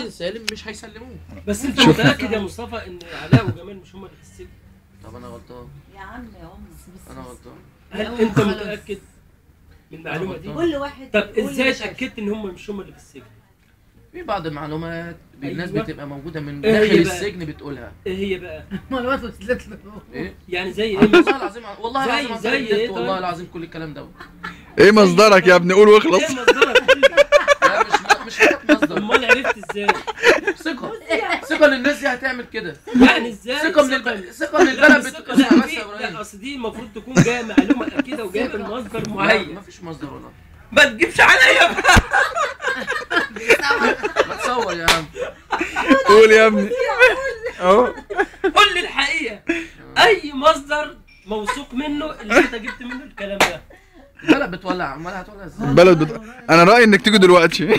السجن سالم مش هيسلموه بس انت شوف. متاكد يا مصطفى ان علاء وجمال مش هم اللي في السجن طب انا غلطان يا عم يا عم انا غلطان هل انت متاكد من المعلومه دي كل واحد طب يقول ازاي اللي شايفه. اتاكدت ان هم مش هم اللي في السجن في بعض المعلومات الناس أيوة. بتبقى موجوده من إيه داخل هي بقى؟ السجن بتقولها ايه هي بقى معلومات وصلت له ايه يعني زي ايه والله مثلا العظيم والله زي- العظيم عن زي طريق إيه النت، والله طيب؟ العظيم كل الكلام ده ايه مصدرك يا ابني قول واخلص ايه مصدرك لا مش مش حاجات مصدر امال عرفت ازاي ثقه ثقه للناس دي هتعمل كده يعني ازاي ثقه من الب... ثقه من لا البلد الثقة- بت... اسمع لا بس في- يا لا ابراهيم اصل دي المفروض تكون جايه معلومه اكيده وجايه من مصدر لا معين مفيش مصدر والله ما تجيبش عليا بقى ما تصور يا عم قول يا ابني اهو قول لي الحقيقه اي مصدر موثوق منه اللي انت جبت منه الكلام ده البلد بتولع امال هتولع ازاي البلد بت... انا رايي انك تيجي دلوقتي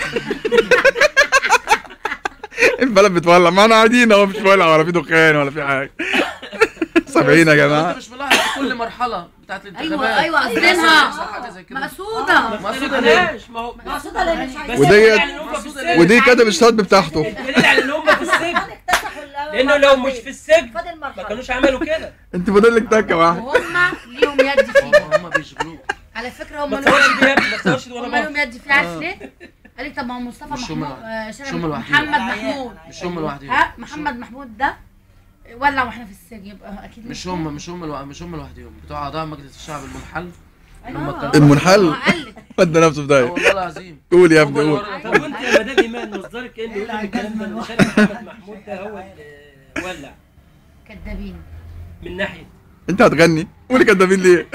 البلد بتولع ما انا قاعدين اهو مش ولع ولا في دخان ولا في حاجه سامعين يا انت جماعه مش ملاحظ في كل مرحله بتاعت الانتخابات ايوه ايوه يحصل قاصدينها حاجه زي كده مقصوده مقصودة ليه؟ ماشي ما هو مقصودة ليه مش عايزين بس وديت- دليل على ان هم في السجن ودي كتب الشهاد بتاعته دليل على ان هم في السجن اكتسحوا الأول لانه لو مش في السجن فاضل ما مرحلة كانوش عملوا كده انت فاضل لك تكه واحده وهم ليهم يد فيه هم هم بيشغلوه على فكره هم ما لهم تصورش دي يا ابني ما تصورش دي هم وانا لهم بره يد فيه عارف ليه؟ قال لي طب ما هو مصطفى مش هم محمود آه، مش شارع هم لوحدهم. محمد محمود مش هم لوحدهم ها محمد محمود ده ولع واحنا في السجن يبقى اكيد مش هم مش هم لو... مش هم لوحدهم بتوع اعضاء مجلس الشعب المنحل اللي هم آه. كانوا المنحل قال لك ودى نفسه في آه داهيه والله العظيم قول يا هم ابني اللي قول ورا- طب وانت يا مدام ايمان مصدرك ايه اللي يقول لي الكلام ده انا مش عارف محمد محمود ده هو اللي ولع كدابين من ناحيه انت هتغني قولي كدابين ليه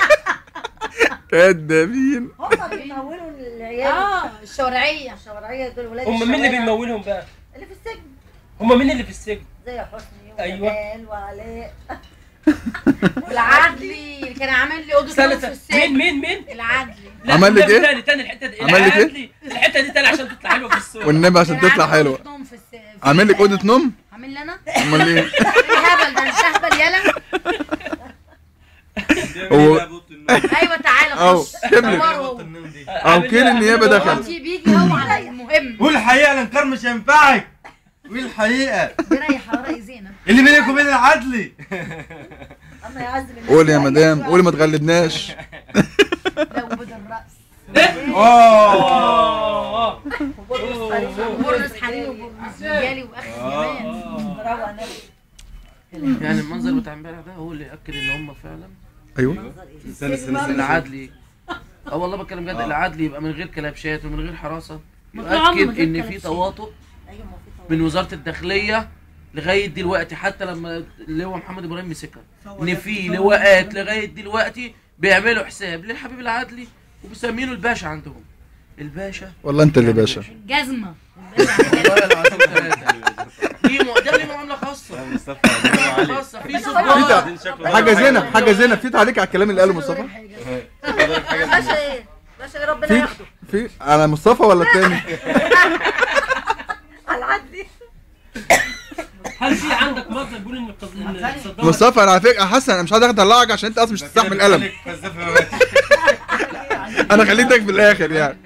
كدابين هم بيمولوا العيال اه الشوارعيه الشوارعية دول ولاد هم مين اللي الشوارع. بيمولهم بقى اللي في السجن هم مين اللي في السجن زي حسني أيوة. وجمال وعلاء العدلي اللي كان عامل لي اوضه استنى نوم في استنى. مين السجن مين مين العدلي لا عمل لك لا، إيه؟ تاني تاني الحته دي عمل لك إيه؟ العدلي. الحته دي تاني عشان تطلع حلوه في الصوره والنبي عشان كان تطلع عامل حلوه أوضة نوم في الس- في- عامل لك اوضه نوم عامل لي انا امال ايه ايه الهبل ده انت اهبل يلا هو ايوه تعالى اهو خش كمل صوروا. أو كيل النيابة دخل. هو بيجي هو على المهم قول الحقيقه الانكار مش هينفعك قول الحقيقه بيريح على رأي زينب اللي بينك وبين العدلي اما يعذب الناس قول يا بأي مدام أشواق. قولي ما تغلبناش لو بدل الرأس اوه وبرنس حريم. وبرنس حريم وبرنس رجالي واخر كمان روق نفسك. يعني المنظر بتاع امبارح ده هو اللي ياكد ان هم فعلا ايوه استنى استنى استنى العدلي اه والله بتكلم جد العدلي يبقى من غير كلبشات ومن غير حراسه طبعاً من يؤكد غير ان في كلبشات. تواطؤ ايوه ما في طبعا. من وزاره الداخليه لغايه دلوقتي حتى لما اللواء محمد ابراهيم مسكها ان في لواءات لغايه دلوقتي بيعملوا حساب للحبيب العدلي وبيسمينه الباشا عندهم الباشا والله انت اللي باشا جزمة والله العظيم ثلاثه ليه م... ده ليه معامله خاصه خاصه في في ظباط تع- حاجه زينب حاجه زينب في تعليق على الكلام اللي قاله مصطفى باشا ايه باشا ايه ربنا في ياخده في على مصطفى ولا التاني على العدلي هل في عندك مصدر بيقول ان القض- إن صدام مصطفى انا على فكره حسن انا مش عايز اطلعك عشان انت اصلا مش هتستحمل القلم انا خليتك في الاخر يعني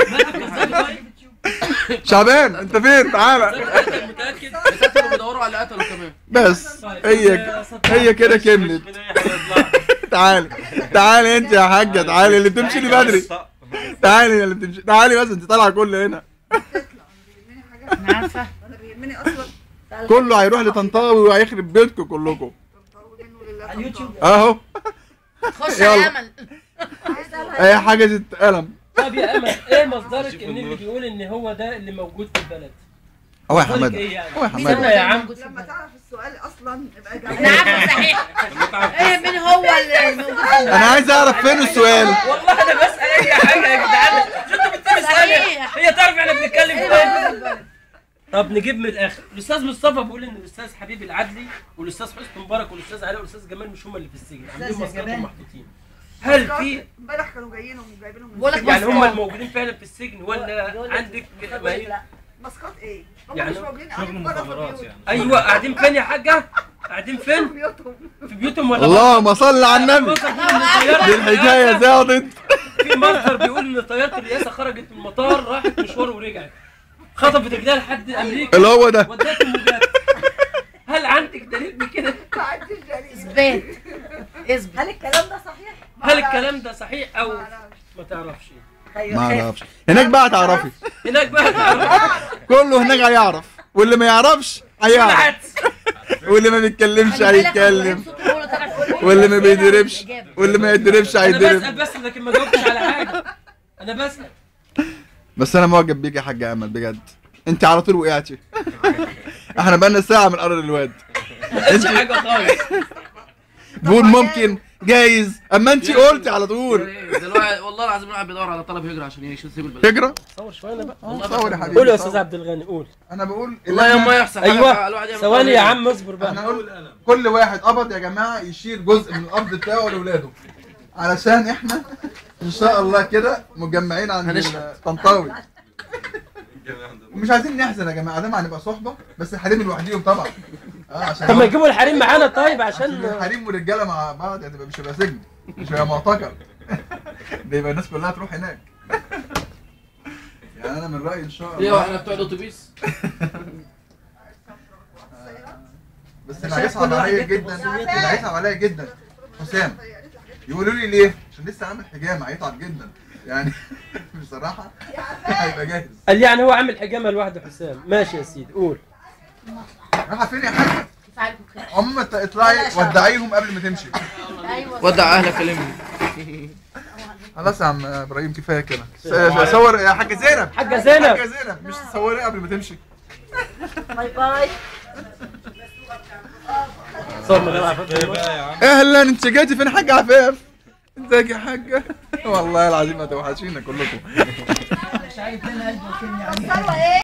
شعبان انت فين تعالى متاكد قتلوا بيدوروا على اللي قتلوا كمان بس هي هي كده كملت تعالي تعالي انت يا حاجه تعالي اللي بتمشي لي بدري تعالي اللي بتمشي تعالي بس انت طالعه كل هنا انا عارفة انا بيهمني اصلا كله هيروح لطنطاوي وهيخرب بيتكم كلكم منه لله على اليوتيوب اهو خش يلا. على امل اي حاجه زت قلم طب يا امل ايه مصدرك ان اللي بيقول ان هو ده اللي موجود في البلد هو يا مصدرك حماده ايه يعني هو يا مين حماده استنى يا عم. موجود في لما البلد؟ تعرف السؤال اصلا يبقى انا جاوب عارفة صحيح ايه مين هو اللي موجود في البلد؟ انا عايز اعرف فين السؤال والله انا بسال اي حاجه يا جدعان شو انتوا بتسالوا سؤال صحيح. هي تعرف احنا بنتكلم ايه في ايه موجود في البلد؟ طب نجيب من الاخر الاستاذ مصطفى بيقول ان الاستاذ حبيب العدلي والاستاذ حسني مبارك والاستاذ علاء والاستاذ جمال مش هم اللي في السجن عاملين أستاذ مسكات جمال. ومحطوطين هل في امبارح كانوا جايينهم وجايبينهم من بقول لك السجن. يعني هم مسكات. الموجودين فعلا في السجن ولا يقول لك عندك مخدرات ما هي- لا. مسقط ايه؟ هم يعني مش موجودين قاعدين بره في بيوتهم ايوه قاعدين فين يا حاجه قاعدين في فين بيوتهم في بيوتهم ولا اللهم صل على النبي مصدر بيقول إن طيارة دي الحكايه الرئاسة- زادت في مصدر بيقول ان طياره الرئاسه خرجت من المطار راحت مشوار ورجعت خطفت رجلها لحد امريكا اللي هو ده ودته وجات هل عندك دليل بكده؟ ما عنديش دليل اثبات اثبت هل الكلام ده صحيح؟ هل الكلام ده صحيح او ما تعرفش؟ خير ما خير. اعرفش هناك بقى هتعرفي هناك بقى تعرف كله هناك هيعرف واللي ما يعرفش هيعرف العدس واللي ما بيتكلمش خلي بالك هيتكلم هو صوته هو اللي طالع في الفيديو. واللي ما بيضربش الإجابة. واللي ما يضربش انا هيضرب بسال بس لكن ما جاوبتش على حاجه انا بسال بس انا معجب بيك يا حاج امل بجد انت على طول وقعتي احنا بقالنا ساعه من قرر الواد مش حاجه خالص بقول ممكن جايز اما انت قلتي على طول دلوقتي والله العظيم الواحد بيدور على طلب هجرة عشان يعيش يسيب البلد هجرة صور شويه انا بقى اه صور يا حبيبي قول يا استاذ صور. عبد الغني قول انا بقول والله يوم ما يحصل حاجة ايوه الواحد يعمل ثواني يا طلب عم اصبر بقى احنا نقول كل واحد قبض يا جماعه يشيل جزء من القبض بتاعه لاولاده علشان احنا ان شاء الله كده مجمعين عند هنشهد. الطنطاوي مش عايزين نحزن يا جماعه ده هنبقى صحبه بس الحريم لوحديهم طبعا اه عشان طب ما يجيبوا الحريم معانا طيب عشان عشان الحريم والرجاله مع بعض هتبقى مش هيبقى سجن مش هيبقى معتقل ده يبقى الناس كلها تروح هناك يعني انا من رايي ان شاء ايه الله واحنا بتوع الاتوبيس بس اللي هيصعب عليا جدا اللي هيصعب عليا جدا حسام يقولوا لي ليه؟ عشان لسه عامل حجامه هيتعب جدا يعني بصراحه هيبقى جاهز قال لي يعني هو عامل حجامه لوحده حسام ماشي يا سيدي قول رايحه فين يا حاجه؟ كيف عليكم خير عموما ت- اطلعي ودعيهم قبل ما تمشي ايوه ودع اهلك كلمني خلاص يا عم ابراهيم كفايه كده س- صور يا حاجه زينب حاجه زينب حاجه زينب مش تصوري قبل ما تمشي باي باي صور من العفاف اهلا انت جيتي فين حاجه عفاف ازيك يا حاجه والله العظيم هتوحشينا كلكم ايه